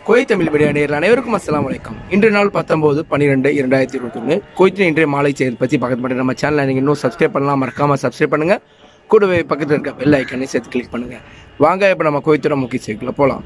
கோய் Tamil media நேரில் அனைவருக்கும் அஸ்ஸலாமு அலைக்கும் இன்று நாள் பத்தொன்பது பன்னிரெண்டு இரண்டாயிரத்தி இருபத்தி ஒன்று கோயத்தின் இன்றைய மாலை செய்தி பற்றி பக்கத்து பண்ணி நம்ம சேனலை நீங்கள் இன்னும் சப்ஸ்கிரைப் பண்ணலாம் மறக்காம சப்ஸ்கிரைப் பண்ணுங்க கூடவே பக்கத்தில் இருக்க பெல் ஐக்கனை சேர்த்து கிளிக் பண்ணுங்க வாங்க இப்போ நம்ம கோயத்தோட முக்கிய செய்திக்குள்ள போகலாம்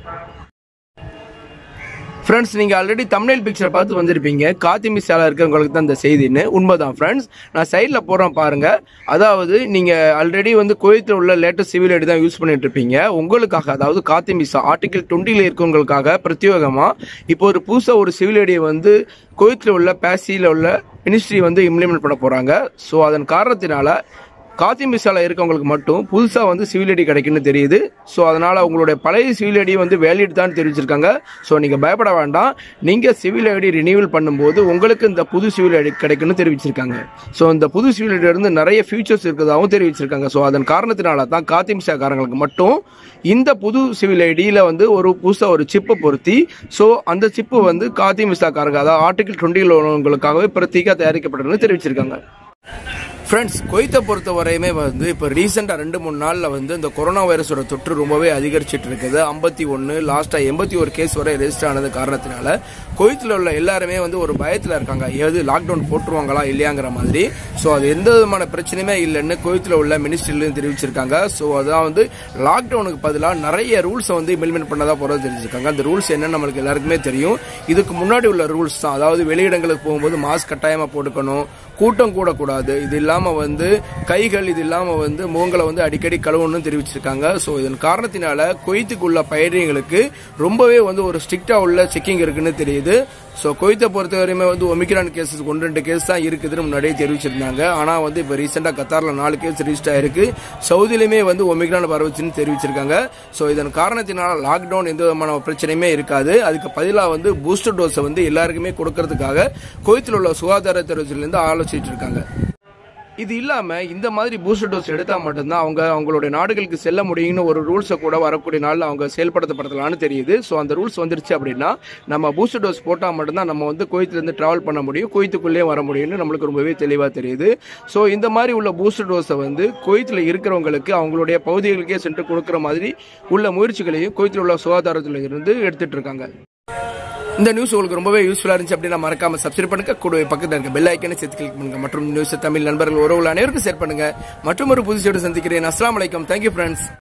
ஃப்ரெண்ட்ஸ் நீங்கள் ஆல்ரெடி தமிழ் பிக்சர் பார்த்து வந்திருப்பீங்க காத்தி மிஸ்ஸால இருக்கிறவங்களுக்கு தான் இந்த செய்தின்னு உண்மைதான் ஃப்ரெண்ட்ஸ் நான் சைடில் போகிறேன் பாருங்க அதாவது நீங்கள் ஆல்ரெடி வந்து குவைத்தில் உள்ள லேட்டஸ்ட் சிவில் ஐடி தான் யூஸ் பண்ணிட்டு இருப்பீங்க உங்களுக்காக அதாவது காத்தி மிஸ்ஸா ஆர்டிகல் டுவெண்ட்டியில் இருக்கவங்களுக்காக பிரத்யேகமாக இப்போ ஒரு புதுசாக ஒரு சிவில் ஐடியை வந்து குவைத்தில் உள்ள பேசியில் உள்ள மினிஸ்ட்ரி வந்து இம்ப்ளிமெண்ட் பண்ண போகிறாங்க ஸோ அதன் காரணத்தினால காத்தி மிஸ்ஸால இருக்கவங்களுக்கு மட்டும் புதுசாக வந்து சிவில் ஐடி கிடைக்குன்னு தெரியுது ஸோ அதனால் உங்களுடைய பழைய சிவில் ஐடி வந்து வேலிட் தான் தெரிவிச்சிருக்காங்க ஸோ நீங்கள் பயப்பட வேண்டாம் நீங்கள் சிவில் ஐடி ரினியூவல் பண்ணும்போது உங்களுக்கு இந்த புது சிவில் ஐடி கிடைக்குன்னு தெரிவிச்சிருக்காங்க ஸோ இந்த புது சிவில் ஐடி இருந்து நிறைய ஃபியூச்சர்ஸ் இருக்கிறதாகவும் தெரிவிச்சிருக்காங்க ஸோ அதன் காரணத்தினால தான் காத்தி மிஸ்ஸாக்காரங்களுக்கு மட்டும் இந்த புது சிவில் ஐடியில் வந்து ஒரு புதுசாக ஒரு சிப்பை பொருத்தி ஸோ அந்த சிப்பு வந்து காத்தி மிஸ்ஸாக்காரங்க அதாவது ஆர்டிகல் டுவெண்ட்டியில் உள்ளவங்களுக்காகவே பிரத்யேக தயாரிக்கப்பட்டதுன்னு தெரிவிச்சிருக்காங்க ஃப்ரெண்ட்ஸ் கொய்த்தை பொறுத்த வரையுமே வந்து இப்போ ரீசெண்டாக ரெண்டு மூணு நாளில் வந்து இந்த கொரோனா வைரஸோட தொற்று ரொம்பவே அதிகரிச்சிட்டு இருக்குது ஐம்பத்தி ஒன்று லாஸ்ட்டாக எண்பத்தி ஒரு கேஸ் வரை ரெஜிஸ்டர் ஆனது காரணத்தினால கொய்த்தில் உள்ள எல்லாருமே வந்து ஒரு பயத்தில் இருக்காங்க ஏது லாக்டவுன் போட்டுருவாங்களா இல்லையாங்கிற மாதிரி ஸோ அது எந்த விதமான பிரச்சனையுமே இல்லைன்னு கொய்த்தில் உள்ள மினிஸ்ட்ரிலையும் தெரிவிச்சிருக்காங்க ஸோ அதான் வந்து லாக்டவுனுக்கு பதிலாக நிறைய ரூல்ஸை வந்து இம்ப்ளிமெண்ட் பண்ணதா போகிறது தெரிஞ்சிருக்காங்க அந்த ரூல்ஸ் என்ன நம்மளுக்கு எல்லாருக்குமே தெரியும் இதுக்கு முன்னாடி உள்ள ரூல்ஸ் தான் அதாவது வெளியிடங்களுக்கு போகும்போது மாஸ்க் கட்டாயமாக போட்டுக்கணும் கூட்டம் கூடக்கூடாது இது இல்லாமல் வந்து கைகள் இது இல்லாமல் வந்து முகங்களை வந்து அடிக்கடி கழுவணும்னு தெரிவிச்சிருக்காங்க ஸோ இதன் காரணத்தினால கொய்த்துக்குள்ள பயணிகளுக்கு ரொம்பவே வந்து ஒரு ஸ்ட்ரிக்டாக உள்ள செக்கிங் இருக்குன்னு தெரியுது ஸோ கொய்த்தை பொறுத்தவரையுமே வந்து ஒமிக்ரான் கேசஸ் ஒன்று ரெண்டு கேஸ் தான் இருக்குதுன்னு முன்னாடியே தெரிவிச்சிருந்தாங்க ஆனால் வந்து இப்போ ரீசெண்டாக கத்தாரில் நாலு கேஸ் ரிஜிஸ்டர் ஆயிருக்கு சவுதியிலுமே வந்து ஒமிக்ரான் பரவச்சுன்னு தெரிவிச்சிருக்காங்க ஸோ இதன் காரணத்தினால லாக்டவுன் எந்த விதமான பிரச்சனையுமே இருக்காது அதுக்கு பதிலாக வந்து பூஸ்டர் டோஸை வந்து எல்லாருக்குமே கொடுக்கறதுக்காக கோயத்தில் உள்ள சுகாதாரத்துறையிலிருந்து ஆலோசிச்சுட்டு இருக்காங்க இது இல்லாம இந்த மாதிரி பூஸ்டர் டோஸ் எடுத்தா மட்டும்தான் அவங்க அவங்களுடைய நாடுகளுக்கு செல்ல முடியும்னு ஒரு ரூல்ஸை கூட வரக்கூடிய நாள்ல அவங்க செயல்படுத்தப்படுத்தலாம்னு தெரியுது ஸோ அந்த ரூல்ஸ் வந்துருச்சு அப்படின்னா நம்ம பூஸ்டர் டோஸ் போட்டால் மட்டும்தான் நம்ம வந்து கோயத்துலேருந்து ட்ராவல் பண்ண முடியும் கோயத்துக்குள்ளேயே வர முடியும்னு நம்மளுக்கு ரொம்பவே தெளிவாக தெரியுது ஸோ இந்த மாதிரி உள்ள பூஸ்டர் டோஸை வந்து கோயத்தில் இருக்கிறவங்களுக்கு அவங்களுடைய பகுதிகளுக்கே சென்று கொடுக்குற மாதிரி உள்ள முயற்சிகளையும் கோயத்தில் உள்ள சுகாதாரத்தில் இருந்து எடுத்துட்டு இருக்காங்க இந்த நியூஸ் உங்களுக்கு ரொம்பவே யூஸ்ஃபுல்லாக இருந்துச்சு அப்படின்னா மறக்காம சப்ஸ்கிரைப் பண்ணுங்க கூடவே பக்கத்தில் இருக்க பெல் ஐக்கனை சேர்த்து கிளிக் பண்ணுங்க மற்றும் நியூஸ் தமிழ் நண்பர்கள் உறவுகள் அனைவருக்கும் ஷேர் பண்ணுங்க மற்றும் ஒரு புதுசோடு சந்திக்கிறேன் அஸ்லாம் வலைக்கம் தேங்க்யூ ஃப்ரெண்ட்ஸ்